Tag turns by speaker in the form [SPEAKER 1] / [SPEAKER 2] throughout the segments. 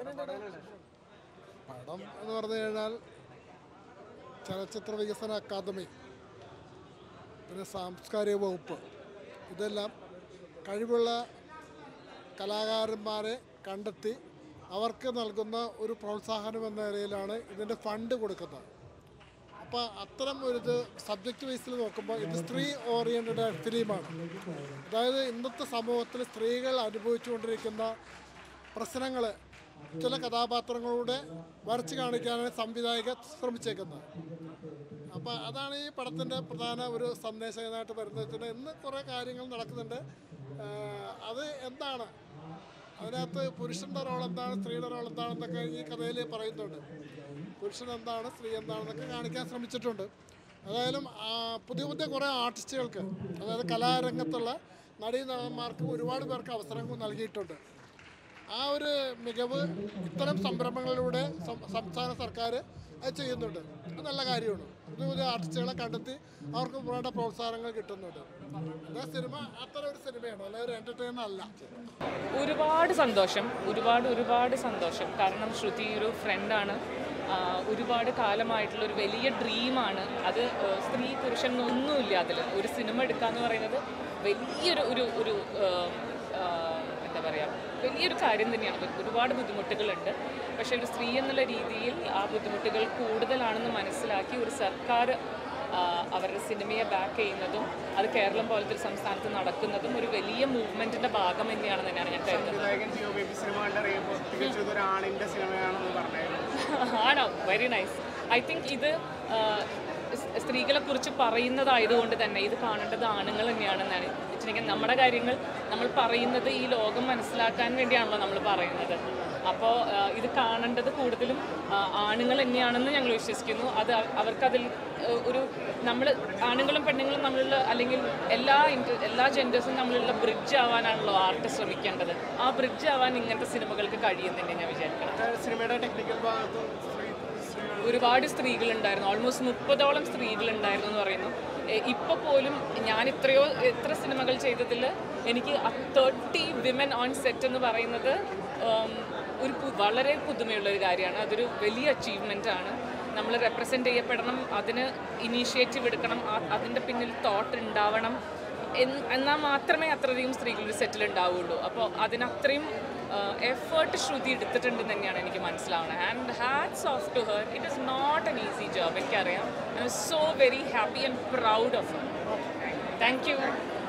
[SPEAKER 1] പടം എന്ന് പറഞ്ഞു കഴിഞ്ഞാൽ ചലച്ചിത്ര വികസന അക്കാദമി പിന്നെ സാംസ്കാരിക വകുപ്പ് ഇതെല്ലാം കഴിവുള്ള കലാകാരന്മാരെ കണ്ടെത്തി അവർക്ക് നൽകുന്ന ഒരു പ്രോത്സാഹനം എന്ന നിലയിലാണ് ഇതിൻ്റെ ഫണ്ട് കൊടുക്കുന്നത് അപ്പോൾ അത്തരം ഒരു ഇത് സബ്ജക്റ്റ് ബേസിൽ നോക്കുമ്പോൾ ഇത് സ്ത്രീ ഓറിയൻറ്റഡ് ഫിലിമാണ് അതായത് ഇന്നത്തെ സമൂഹത്തിൽ സ്ത്രീകൾ അനുഭവിച്ചുകൊണ്ടിരിക്കുന്ന പ്രശ്നങ്ങൾ ചില കഥാപാത്രങ്ങളിലൂടെ വരച്ച് കാണിക്കാനാണ് സംവിധായക ശ്രമിച്ചേക്കുന്നത് അപ്പോൾ അതാണ് ഈ പടത്തിൻ്റെ പ്രധാന ഒരു സന്ദേശമായിട്ട് വരുന്നത് വെച്ചാൽ ഇന്ന് കുറേ കാര്യങ്ങൾ നടക്കുന്നുണ്ട് ആ, അത് എന്താണ് അതിനകത്ത് പുരുഷൻ്റെ റോൾ എന്താണ് സ്ത്രീയുടെ റോൾ എന്താണെന്നൊക്കെ ഈ കഥയിൽ പറയുന്നുണ്ട് പുരുഷൻ എന്താണ് സ്ത്രീ എന്താണെന്നൊക്കെ കാണിക്കാൻ ശ്രമിച്ചിട്ടുണ്ട് ഏതായാലും ആ, പുതിയ പുതിയ കുറേ ആർട്ടിസ്റ്റുകൾക്ക് അതായത് കലാരംഗത്തുള്ള നടീനടന്മാർക്ക് ഒരുപാട് പേർക്ക് അവസരങ്ങൾ നൽകിയിട്ടുണ്ട് ആ ഒരു മികവ് ഇത്തരം സംരംഭങ്ങളിലൂടെ സം- സംസ്ഥാന സർക്കാർ അത് ചെയ്യുന്നുണ്ട് അത് നല്ല കാര്യമാണ് പുതിയ പുതിയ ആർട്ടിസ്റ്റുകളെ കണ്ടെത്തി അവർക്ക് വേണ്ട പ്രോത്സാഹനങ്ങൾ കിട്ടുന്നുണ്ട് അതാ സിനിമ അത്തരം ഒരു സിനിമയാണ് അല്ല ഒരു എൻ്റർടൈനർ അല്ല
[SPEAKER 2] ഒരുപാട് സന്തോഷം ഒരുപാട് ഒരുപാട് സന്തോഷം കാരണം ശ്രുതി ഒരു ഫ്രണ്ടാണ് ഒരുപാട് കാലമായിട്ടുള്ള ഒരു വലിയ ഡ്രീമാണ് അത് ആ, സ്ത്രീ പുരുഷൻ എന്നൊന്നുമില്ല അതിൽ ഒരു സിനിമ എടുക്കുക എന്ന് പറയുന്നത് വലിയൊരു ഒരു ഒരു ആ, ആ, എന്താ പറയുക വലിയൊരു കാര്യം തന്നെയാണ് ഒരു- ഒരുപാട് ബുദ്ധിമുട്ടുകളുണ്ട് പക്ഷേ ഒരു സ്ത്രീ എന്നുള്ള രീതിയിൽ ആ ബുദ്ധിമുട്ടുകൾ കൂടുതലാണെന്ന് മനസ്സിലാക്കി ഒരു സർക്കാർ ആ, അവരുടെ സിനിമയെ ബാക്ക് ചെയ്യുന്നതും അത് കേരളം പോലത്തെ ഒരു സംസ്ഥാനത്ത് നടക്കുന്നതും ഒരു വലിയ മൂവ്മെന്റിന്റെ ഭാഗം തന്നെയാണെന്ന് തന്നെയാണ് ഞാൻ കരുതുന്നത്
[SPEAKER 3] സംവിധായകൻ ജിയോ ബേബി സിനിമ കണ്ടറിയുമ്പോൾ തികച്ചും ഇതൊരു ആണിന്റെ സിനിമയാണെന്ന് പറഞ്ഞായിരുന്നു
[SPEAKER 2] ആണോ വെരി നൈസ് ഐ തിങ്ക് ഇത് ആ, സ്- സ്ത്രീകളെ കുറിച്ച് പറയുന്നതായതുകൊണ്ട് തന്നെ ഇത് കാണേണ്ടത് ആണുങ്ങൾ തന്നെയാണെന്നാണ് വെച്ചിട്ടുണ്ടെങ്കിൽ നമ്മുടെ കാര്യങ്ങൾ നമ്മൾ പറയുന്നത് ഈ ലോകം മനസ്സിലാക്കാൻ വേണ്ടിയാണല്ലോ നമ്മൾ പറയുന്നത് അപ്പോൾ ഇത് കാണേണ്ടത് കൂടുതലും ആ, ആണുങ്ങൾ തന്നെയാണെന്ന് ഞങ്ങൾ വിശ്വസിക്കുന്നു അത് അവ- അവർക്കതിൽ ആ, ഒരു നമ്മൾ ആണുങ്ങളും പെണ്ണുങ്ങളും തമ്മിലുള്ള അല്ലെങ്കിൽ എല്ലാ ഇൻറ്റ എല്ലാ ജെൻഡേഴ്സും തമ്മിലുള്ള ബ്രിഡ്ജ് ആവാനാണല്ലോ ആർട്ട് ശ്രമിക്കേണ്ടത് ആ ബ്രിഡ്ജ് ആവാൻ ഇങ്ങനത്തെ സിനിമകൾക്ക് കഴിയുന്നുണ്ട് ഞാൻ വിചാരിക്കണം
[SPEAKER 3] അത് സിനിമയുടെ ടെക്നിക്കൽ ഭാഗത്തും സ്ത്രീ സ്ത്രീകൾ
[SPEAKER 2] ഒരുപാട് സ്ത്രീകളുണ്ടായിരുന്നു ഓൾമോസ്റ്റ് മുപ്പതോളം സ്ത്രീകളുണ്ടായിരുന്നു എന്ന് പറയുന്നു ഇപ്പോൾ പോലും ഞാൻ എത്രയോ എത്ര സിനിമകൾ ചെയ്തതിൽ എനിക്ക് തേർട്ടി വിമൻ ഓൺ സെറ്റ് എന്ന് പറയുന്നത് ഉം, ഒരു പു- വളരെ പുതുമയുള്ള ഒരു കാര്യമാണ് അതൊരു വലിയ അച്ചീവ്മെൻ്റ് ആണ് നമ്മൾ റെപ്രസെൻ്റ് ചെയ്യപ്പെടണം അതിന് ഇനീഷ്യേറ്റീവ് എടുക്കണം ആ- അതിൻ്റെ പിന്നിൽ തോട്ട് ഉണ്ടാവണം എന്ന് എന്നാൽ മാത്രമേ അത്രയധികം സ്ത്രീകൾ ഒരു സെറ്റിൽ ഉണ്ടാവുള്ളൂ അപ്പോൾ അതിനത്രയും എഫേർട്ട് ശ്രുതി എടുത്തിട്ടുണ്ട് തന്നെയാണ് എനിക്ക് മനസ്സിലാവുന്നത് and hats off to her it is not an easy job എനിക്കറിയാം I'm so very happy and proud of her thank you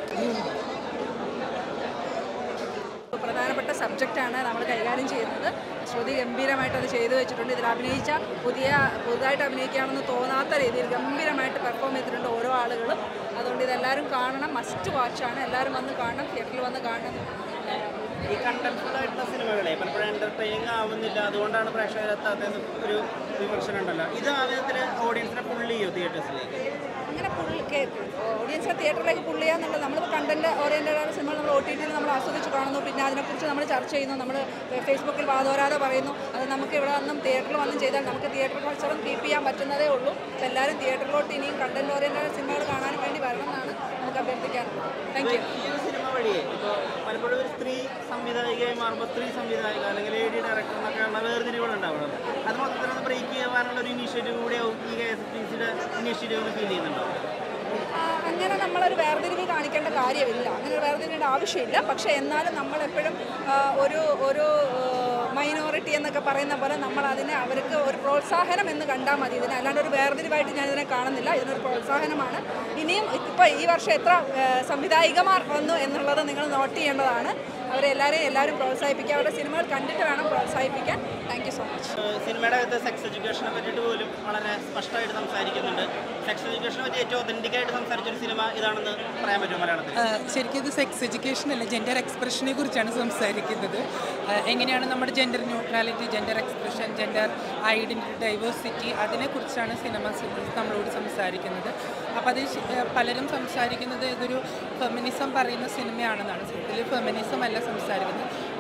[SPEAKER 4] പ്രധാനപ്പെട്ട സബ്ജക്റ്റാണ് നമ്മൾ കൈകാര്യം ചെയ്യുന്നത് ശ്രുതി ഗംഭീരമായിട്ട് അത് ചെയ്തു വെച്ചിട്ടുണ്ട് ഇതിൽ അഭിനയിച്ച പുതിയ പുതുതായിട്ട് അഭിനയിക്കുകയാണെന്ന് തോന്നാത്ത രീതിയിൽ ഗംഭീരമായിട്ട് പെർഫോം ചെയ്തിട്ടുണ്ട് ഓരോ ആളുകളും അതുകൊണ്ട് ഇതെല്ലാവരും കാണണം മസ്റ്റ് വാച്ചാണ് എല്ലാവരും വന്ന് കാണണം തിയേറ്ററിൽ വന്ന് കാണണം
[SPEAKER 5] ഈ കണ്ടന്റ്ഫുൾ ആയിട്ടുള്ള സിനിമകളെ പലപ്പോഴും എന്റർടൈനിങ് ആവുന്നില്ല അതുകൊണ്ടാണ് പ്രേക്ഷകരെത്താത്തതെന്ന് ഒരു വിമർശനം ഉണ്ടല്ലോ ഇത് ആദ്യത്തിൽ ഓഡിയൻസിനെ പുള്ളി ചെയ്യോ തിയേറ്റേഴ്സിലേക്ക്
[SPEAKER 4] അങ്ങനെ പുള്ളി ഓഡിയൻസിനെ തിയേറ്ററിലേക്ക് പുള്ളി ചെയ്യാന്നുള്ളത് നമ്മളിപ്പോൾ കണ്ടന്റ് ഓറിയൻറ്റഡ് ആയ സിനിമ നമ്മൾ ഒ ടി ടിയിൽ നമ്മൾ ആസ്വദിച്ച് കാണുന്നു പിന്നെ അതിനെക്കുറിച്ച് നമ്മൾ ചർച്ച ചെയ്യുന്നു നമ്മൾ ഫേസ്ബുക്കിൽ വാദോരാതെ പറയുന്നു അത് നമുക്ക് ഇവിടെ വന്നും തിയേറ്ററിൽ വന്നും ചെയ്താൽ നമുക്ക് തിയേറ്റർ കൾച്ചറും കീപ്പ് ചെയ്യാൻ പറ്റുന്നതേ ഉള്ളൂ അപ്പോൾ എല്ലാവരും തിയേറ്ററിലോട്ട് ഇനിയും കണ്ടന്റ് ഓറിയൻറ്റഡ് സിനിമകൾ കാണാൻ വേണ്ടി വരണം എന്നാണ് നമുക്ക് അഭ്യർത്ഥിക്കാനുള്ളത് താങ്ക് യു
[SPEAKER 5] ഈ ഒരു സിനിമ വഴിയെ ഇപ്പോൾ പലപ്പോഴും ഒരു സ്ത്രീ സംവിധായികയായി മാറുമ്പോൾ സ്ത്രീ സംവിധായിക അല്ലെങ്കിൽ ലേഡി ഡയറക്ടർ എന്നൊക്കെയുള്ള വേർതിരിവുകൾ ഉണ്ടാവുന്നത് അത് മൊത്തത്തിലൊന്ന് ബ്രേക്ക് ചെയ്യാനുള്ള ഒരു ഇനീഷ്യേറ്റീവ് കൂടിയാവും ഈ കെ എസ് എഫ് ടി സിയുടെ ഇനീഷ്യേറ്റീവ് എന്ന് ഫീൽ ചെയ്യുന്നുണ്ടോ
[SPEAKER 4] ആ, അങ്ങനെ നമ്മളൊരു വേർതിരിവ് കാണിക്കേണ്ട കാര്യമില്ല അങ്ങനെ ഒരു വേർതിരിവേണ്ട ആവശ്യമില്ല പക്ഷേ എന്നാലും നമ്മളെപ്പോഴും ആ, ഒരു ഒരു മൈനോറിറ്റി എന്നൊക്കെ പറയുന്ന പോലെ നമ്മൾ അതിനെ അവർക്ക് ഒരു പ്രോത്സാഹനം എന്ന് കണ്ടാൽ മതി ഇതിനെ അല്ലാണ്ട് ഒരു വേർതിരിവായിട്ട് ഞാൻ ഇതിനെ കാണുന്നില്ല ഇതിനൊരു പ്രോത്സാഹനമാണ് ഇനിയും ഇപ്പോൾ ഈ വർഷം എത്ര ആ, സംവിധായികമാർ വന്നു എന്നുള്ളത് നിങ്ങൾ നോട്ട് ചെയ്യേണ്ടതാണ് അവരെല്ലാവരെയും എല്ലാവരും പ്രോത്സാഹിപ്പിക്കുക അവരുടെ സിനിമകൾ കണ്ടിട്ട് വേണം പ്രോത്സാഹിപ്പിക്കാൻ താങ്ക് യു സോ മച്ച്
[SPEAKER 5] ഏഹ് സിനിമയുടെ അകത്ത് സെക്സ് എഡ്യൂക്കേഷനെ പറ്റിയിട്ട് പോലും വളരെ സ്പഷ്ടമായിട്ട് സംസാരിക്കുന്നുണ്ട് സെക്സ് എഡ്യൂക്കേഷനെ പറ്റി ഏറ്റവും ഒതന്റിക് ആയിട്ട് സംസാരിച്ച ഒരു സിനിമ ഇതാണെന്ന് പറയാൻ പറ്റുമോ മലയാളത്തിൽ
[SPEAKER 6] ആ, ശരിക്കും ഇത് സെക്സ് എഡ്യൂക്കേഷൻ അല്ല ജെൻഡർ എക്സ്പ്രഷനെ കുറിച്ചാണ് സംസാരിക്കുന്നത് ആ, എങ്ങനെയാണ് നമ്മുടെ gender neutrality gender expression gender identity diversity അതിനെക്കുറിച്ചാണ് സിനിമ സി- നമ്മളോട് സംസാരിക്കുന്നത് അപ്പോൾ അത് ശ- ആ, പലരും സംസാരിക്കുന്നത് ഇതൊരു ഫെമിനിസം പറയുന്ന സിനിമയാണെന്നാണ് സത്യത്തിൽ ഫെമിനിസം അല്ല സംസാരിക്കുന്നത്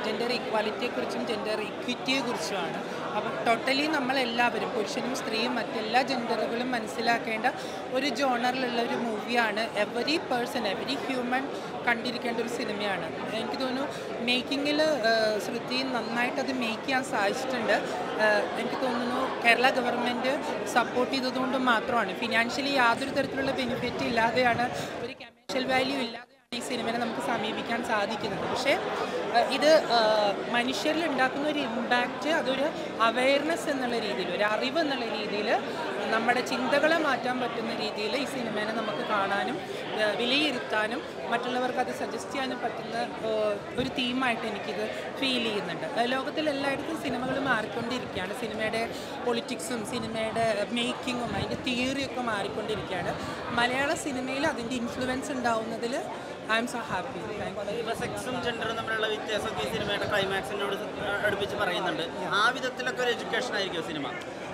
[SPEAKER 6] ജെൻഡർ ഈക്വാലിറ്റിയെക്കുറിച്ചും ജെൻഡർ ഇക്വിറ്റിയെക്കുറിച്ചുമാണ് അപ്പം ടോട്ടലി നമ്മളെല്ലാവരും പുരുഷനും സ്ത്രീയും മറ്റെല്ലാ ജെൻഡറുകളും മനസ്സിലാക്കേണ്ട ഒരു ജോണറിലുള്ള ഒരു മൂവിയാണ് എവറി പേഴ്സൺ എവറി ഹ്യൂമൻ കണ്ടിരിക്കേണ്ട ഒരു സിനിമയാണ് എനിക്ക് തോന്നുന്നു മേക്കിങ്ങിൽ ശ്രുതി നന്നായിട്ട് അത് മേക്ക് ചെയ്യാൻ സാധിച്ചിട്ടുണ്ട് ഏഹ് എനിക്ക് തോന്നുന്നു കേരള ഗവൺമെൻറ് സപ്പോർട്ട് ചെയ്തതുകൊണ്ട് മാത്രമാണ് ഫിനാൻഷ്യലി യാതൊരു തരത്തിലുള്ള ബെനിഫിറ്റ് ഇല്ലാതെയാണ് ഒരു കമേഴ്ഷ്യൽ വാല്യൂ ഇല്ലാതെയാണ് ഈ സിനിമയെ നമുക്ക് സമീപിക്കാൻ സാധിക്കുന്നത് പക്ഷേ ഏഹ് ഇത് ഏഹ് മനുഷ്യരിൽ ഉണ്ടാക്കുന്ന ഒരു ഇമ്പാക്റ്റ് അതൊരു അവയർനെസ് എന്നുള്ള രീതിയിൽ ഒരു അറിവ് എന്നുള്ള രീതിയിൽ നമ്മുടെ ചിന്തകളെ മാറ്റാൻ പറ്റുന്ന രീതിയിൽ ഈ സിനിമേനെ നമുക്ക് കാണാനും ഏഹ് വിലയിരുത്താനും മറ്റുള്ളവർക്ക് അത് സജസ്റ്റ് ചെയ്യാനും പറ്റുന്ന ഏഹ് ഒരു തീമായിട്ട് എനിക്കിത് ഫീൽ ചെയ്യുന്നുണ്ട് ഏഹ് ലോകത്തിൽ എല്ലായിടത്തും സിനിമകൾ മാറിക്കൊണ്ടിരിക്കുകയാണ് സിനിമയുടെ പൊളിറ്റിക്സും സിനിമയുടെ മേക്കിങ്ങും അതിൻ്റെ തിയറിയൊക്കെ മാറിക്കൊണ്ടിരിക്കുകയാണ് മലയാള സിനിമയിൽ അതിൻ്റെ ഇൻഫ്ലുവൻസ് ഉണ്ടാവുന്നതിൽ I'm so happy thank you
[SPEAKER 5] ഇപ്പോൾ സെക്സും ജെൻഡറും തമ്മിലുള്ള വ്യത്യാസമൊക്കെ ഈ സിനിമയുടെ ക്ലൈമാക്സിനോട് അടുപ്പിച്ച് പറയുന്നുണ്ട് ആ വിധത്തിലൊക്കെ ഒരു എഡ്യൂക്കേഷൻ ആയിരിക്കും സിനിമ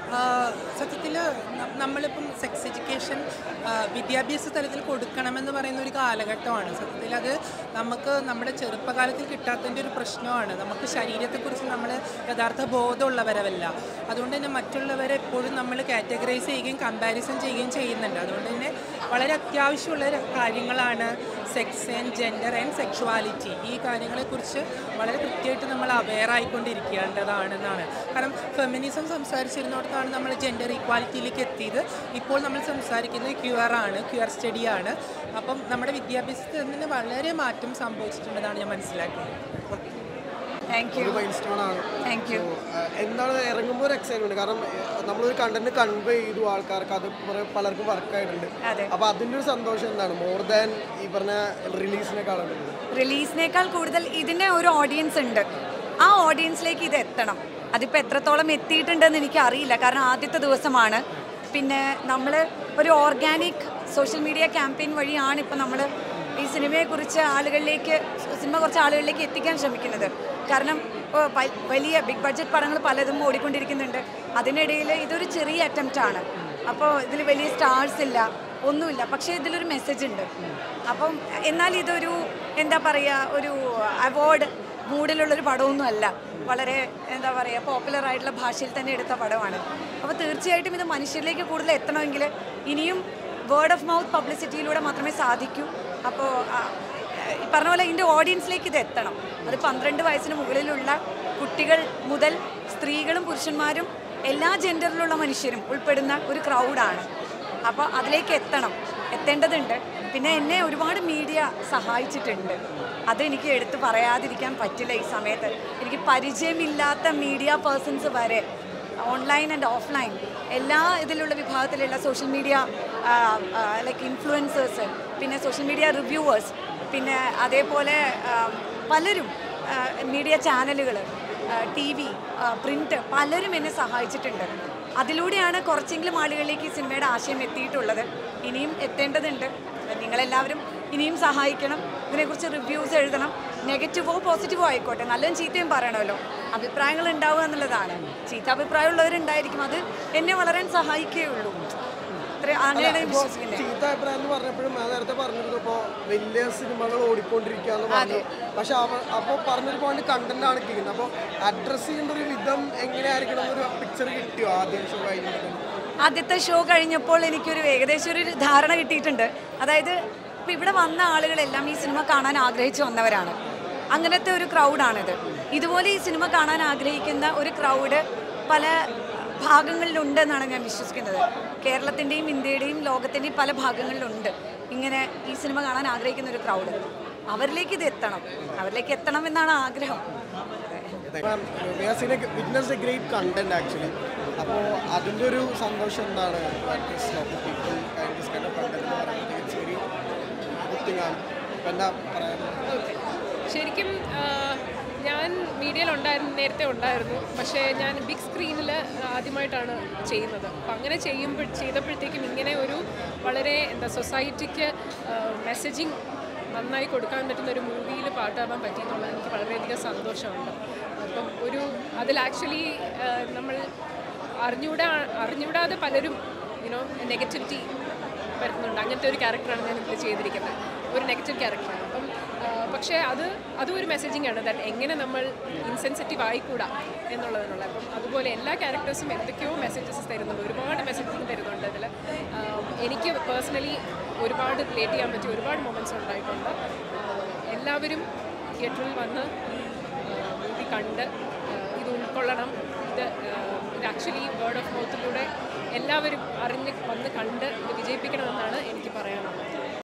[SPEAKER 6] സത്യത്തിൽ നമ്മളിപ്പം സെക്സ് എഡ്യൂക്കേഷൻ വിദ്യാഭ്യാസ തലത്തിൽ കൊടുക്കണമെന്ന് പറയുന്ന ഒരു കാലഘട്ടമാണ് സത്യത്തിൽ അത് നമുക്ക് നമ്മുടെ ചെറുപ്പകാലത്തിൽ കിട്ടാത്തതിൻ്റെ ഒരു പ്രശ്നമാണ് നമുക്ക് ശരീരത്തെക്കുറിച്ച് നമ്മൾ യഥാർത്ഥ ബോധമുള്ളവരല്ല അതുകൊണ്ട് തന്നെ മറ്റുള്ളവരെ എപ്പോഴും നമ്മൾ കാറ്റഗറൈസ് ചെയ്യുകയും കമ്പാരിസൺ ചെയ്യുകയും ചെയ്യുന്നുണ്ട് അതുകൊണ്ട് തന്നെ വളരെ അത്യാവശ്യമുള്ള ഒരു കാര്യങ്ങളാണ് sex and gender and sexuality ഈ കാര്യങ്ങളെക്കുറിച്ച് വളരെ കൃത്യമായിട്ട് നമ്മൾ അവെയർ ആയിക്കൊണ്ടിരിക്കേണ്ടതാണെന്നാണ് കാരണം ഫെമിനിസം സംസാരിച്ചിരുന്നിടത്താണ് നമ്മൾ ജെൻഡർ ഈക്വാലിറ്റിയിലേക്ക് എത്തിയത് ഇപ്പോൾ നമ്മൾ സംസാരിക്കുന്നത് ക്യുവർ ആണ് ക്യുവർ സ്റ്റഡിയാണ് അപ്പം നമ്മുടെ വിദ്യാഭ്യാസത്തിൽ നിന്ന് വളരെ മാറ്റം സംഭവിച്ചിട്ടുണ്ടെന്നാണ് ഞാൻ മനസ്സിലാക്കുന്നത് ഓക്കെ
[SPEAKER 4] താങ്ക് യു
[SPEAKER 7] ഒരു മൈൽ സ്റ്റോൺ ആണ്
[SPEAKER 4] താങ്ക് യു
[SPEAKER 7] So, ആ, എന്താണ് ഇറങ്ങുമ്പോൾ ഒരു എക്സൈറ്റ്മെന്റ് കാരണം ആ, നമ്മളൊരു കണ്ടന്റ് കൺവേ ചെയ്തു ആൾക്കാർക്ക് അത് കുറെ പലർക്കും വർക്കായിട്ടുണ്ട്
[SPEAKER 4] അതെ.
[SPEAKER 7] അപ്പൊ അതിന്റെ ഒരു സന്തോഷം എന്താണ് മോർ ദാൻ ഈ പറഞ്ഞ റിലീസിനെക്കാളും
[SPEAKER 4] റിലീസിനേക്കാൾ കൂടുതൽ ഇതിന് ഒരു ഓഡിയൻസ് ഉണ്ട് ആ ഓഡിയൻസിലേക്ക് ഇത് എത്തണം അതിപ്പോൾ എത്രത്തോളം എത്തിയിട്ടുണ്ടെന്ന് എനിക്ക് അറിയില്ല കാരണം ആദ്യത്തെ ദിവസമാണ് പിന്നെ നമ്മൾ ഒരു ഓർഗാനിക് സോഷ്യൽ മീഡിയ ക്യാമ്പയിൻ വഴിയാണ് ഇപ്പോൾ നമ്മൾ ഈ സിനിമയെക്കുറിച്ച് ആളുകളിലേക്ക് സിനിമ കുറച്ച് ആളുകളിലേക്ക് എത്തിക്കാൻ ശ്രമിക്കുന്നത് കാരണം ഇപ്പോൾ വ- വലിയ ബിഗ് ബഡ്ജറ്റ് പടങ്ങൾ പലതും ഓടിക്കൊണ്ടിരിക്കുന്നുണ്ട് അതിനിടയിൽ ഇതൊരു ചെറിയ അറ്റംപ്റ്റ് ആണ് അപ്പോൾ ഇതിൽ വലിയ സ്റ്റാർസ് ഇല്ല ഒന്നുമില്ല പക്ഷേ ഇതിലൊരു മെസ്സേജ് ഉണ്ട് അപ്പം എന്നാൽ ഇതൊരു എന്താ പറയുക ഒരു അവാർഡ് മൂഡിലുള്ളൊരു പടമൊന്നും അല്ല വളരെ എന്താ പറയുക പോപ്പുലർ ആയിട്ടുള്ള ഭാഷയിൽ തന്നെ എടുത്ത പടമാണ് അപ്പോൾ തീർച്ചയായിട്ടും ഇത് മനുഷ്യരിലേക്ക് കൂടുതൽ എത്തണമെങ്കിൽ ഇനിയും വേർഡ് ഓഫ് മൗത്ത് പബ്ലിസിറ്റിയിലൂടെ മാത്രമേ സാധിക്കൂ അപ്പോൾ ഈ പറഞ്ഞ പോലെ ഇതിൻ്റെ ഓഡിയൻസിലേക്ക് ഇത് എത്തണം അത് പന്ത്രണ്ട് വയസ്സിന് മുകളിലുള്ള കുട്ടികൾ മുതൽ സ്ത്രീകളും പുരുഷന്മാരും എല്ലാ ജെൻഡറിലുള്ള മനുഷ്യരും ഉൾപ്പെടുന്ന ഒരു ക്രൗഡാണ് അപ്പോൾ അതിലേക്ക് എത്തണം എത്തേണ്ടതുണ്ട് പിന്നെ എന്നെ ഒരുപാട് മീഡിയ സഹായിച്ചിട്ടുണ്ട് അതെനിക്ക് എടുത്ത് പറയാതിരിക്കാൻ പറ്റില്ല ഈ സമയത്ത് എനിക്ക് പരിചയമില്ലാത്ത മീഡിയ പേഴ്സൺസ് വരെ ഓൺലൈൻ ആൻഡ് ഓഫ്ലൈൻ എല്ലാ ഇതിലുള്ള വിഭാഗത്തിലുള്ള സോഷ്യൽ മീഡിയ ലൈക്ക് ഇൻഫ്ലുവൻസേഴ്സ് പിന്നെ സോഷ്യൽ മീഡിയ റിവ്യൂവേഴ്സ് പിന്നെ അതേപോലെ ആ, പലരും മീഡിയ ചാനലുകൾ ടി വി പ്രിൻറ്റ് പലരും എന്നെ സഹായിച്ചിട്ടുണ്ട് അതിലൂടെയാണ് കുറച്ചെങ്കിലും ആളുകളിലേക്ക് ഈ സിനിമയുടെ ആശയം എത്തിയിട്ടുള്ളത് ഇനിയും എത്തേണ്ടതുണ്ട് നിങ്ങളെല്ലാവരും ഇനിയും സഹായിക്കണം ഇതിനെക്കുറിച്ച് റിവ്യൂസ് എഴുതണം നെഗറ്റീവോ പോസിറ്റീവോ ആയിക്കോട്ടെ നല്ലതും ചീത്തയും പറയണമല്ലോ അഭിപ്രായങ്ങൾ ഉണ്ടാവുക എന്നുള്ളതാണ് ചീത്ത അഭിപ്രായമുള്ളവരുണ്ടായിരിക്കും അത് എന്നെ വളരാൻ സഹായിക്കുകയുള്ളൂ ഇത്ര അങ്ങനെയാണ് ഞാൻ വിശ്വസിക്കുന്നത്
[SPEAKER 7] ചീത്ത അഭിപ്രായം എന്ന് പറഞ്ഞപ്പോഴും ഞാൻ നേരത്തെ പറഞ്ഞിരുന്നു ഇപ്പോൾ വലിയ സിനിമകൾ ഓടിക്കൊണ്ടിരിക്കുക എന്ന് പറഞ്ഞു പക്ഷെ അപ്പോൾ പറഞ്ഞൊരു പോയിന്റ് കണ്ടന്റ് ആണ് ചെയ്യുന്നത് അപ്പോൾ അഡ്രസ്സ് ചെയ്യേണ്ട ഒരു വിധം എങ്ങനെയായിരിക്കണം എന്നൊരു പിക്ചർ കിട്ടിയോ ആദ്യം ഷോ കഴിഞ്ഞിട്ട്
[SPEAKER 4] ആദ്യത്തെ ഷോ കഴിഞ്ഞപ്പോൾ എനിക്കൊരു ഏകദേശം ഒരു ധാരണ കിട്ടിയിട്ടുണ്ട് അതായത് ഇപ്പം ഇവിടെ വന്ന ആളുകളെല്ലാം ഈ സിനിമ കാണാൻ ആഗ്രഹിച്ചു വന്നവരാണ് അങ്ങനത്തെ ഒരു ക്രൗഡാണിത് ഇതുപോലെ ഈ സിനിമ കാണാൻ ആഗ്രഹിക്കുന്ന ഒരു ക്രൗഡ് പല ഭാഗങ്ങളിലുണ്ടെന്നാണ് ഞാൻ വിശ്വസിക്കുന്നത് കേരളത്തിൻ്റെയും ഇന്ത്യയുടെയും ലോകത്തിൻ്റെയും പല ഭാഗങ്ങളിലുണ്ട് ഇങ്ങനെ ഈ സിനിമ കാണാൻ ആഗ്രഹിക്കുന്ന ഒരു ക്രൗഡ് അവരിലേക്ക് ഇത് എത്തണം അവരിലേക്ക് എത്തണം എന്നാണ് ആഗ്രഹം
[SPEAKER 7] witness a great content actually അപ്പോൾ അതിൻ്റെ ഒരു സന്തോഷം എന്താണ് ആണ് ഇപ്പം എന്താ പറയാൻ
[SPEAKER 2] ശരിക്കും ആ, ഞാൻ മീഡിയയിൽ ഉണ്ടായിരുന്നു നേരത്തെ ഉണ്ടായിരുന്നു പക്ഷേ ഞാൻ ബിഗ് സ്ക്രീനിൽ ആദ്യമായിട്ടാണ് ചെയ്യുന്നത് അപ്പം അങ്ങനെ ചെയ്യുമ്പോൾ ചെയ്തപ്പോഴത്തേക്കും ഇങ്ങനെ ഒരു വളരെ എന്താ സൊസൈറ്റിക്ക് മെസ്സേജിങ് നന്നായി കൊടുക്കാൻ പറ്റുന്ന ഒരു മൂവിയിൽ പാട്ടാവാൻ പറ്റിയെന്നുള്ളത് എനിക്ക് വളരെയധികം സന്തോഷമുണ്ട് അപ്പം ഒരു അതിൽ ആക്ച്വലി നമ്മൾ അറിഞ്ഞൂടാ അറിഞ്ഞൂടാതെ പലരും യുനോ നെഗറ്റിവിറ്റി വരുന്നുണ്ട് അങ്ങനത്തെ ഒരു ക്യാരക്ടറാണ് ഞാൻ ഇതിൽ ചെയ്തിരിക്കുന്നത് ഒരു നെഗറ്റീവ് ക്യാരക്ടറാണ് അപ്പം
[SPEAKER 8] പക്ഷേ അത് അതും ഒരു മെസ്സേജിങ് ആണ് ദാറ്റ് എങ്ങനെ നമ്മൾ ഇൻസെൻസിറ്റീവ് ആയിക്കൂടാ എന്നുള്ളതിനുള്ള അപ്പം അതുപോലെ എല്ലാ ക്യാരക്ടേഴ്സും എന്തൊക്കെയോ മെസ്സേജസ് തരുന്നുണ്ട് ഒരുപാട് മെസ്സേജസ് തരുന്നുണ്ട് അതിൽ എനിക്ക് പേഴ്സണലി ഒരുപാട് റിലേറ്റ് ചെയ്യാൻ പറ്റിയ ഒരുപാട് മൊമെൻറ്റ്സ് ഉണ്ടായിട്ടുണ്ട് ആഹ് എല്ലാവരും തിയേറ്ററിൽ വന്ന് മൂവി കണ്ട് ആഹ് ഇത് ഉൾക്കൊള്ളണം ഇത് ആഹ് ഇത് ആക്ച്വലി വേർഡ് ഓഫ് മൗത്തിലൂടെ എല്ലാവരും അറിഞ്ഞ് വന്ന് കണ്ട് ഇത് വിജയിപ്പിക്കണമെന്നാണ്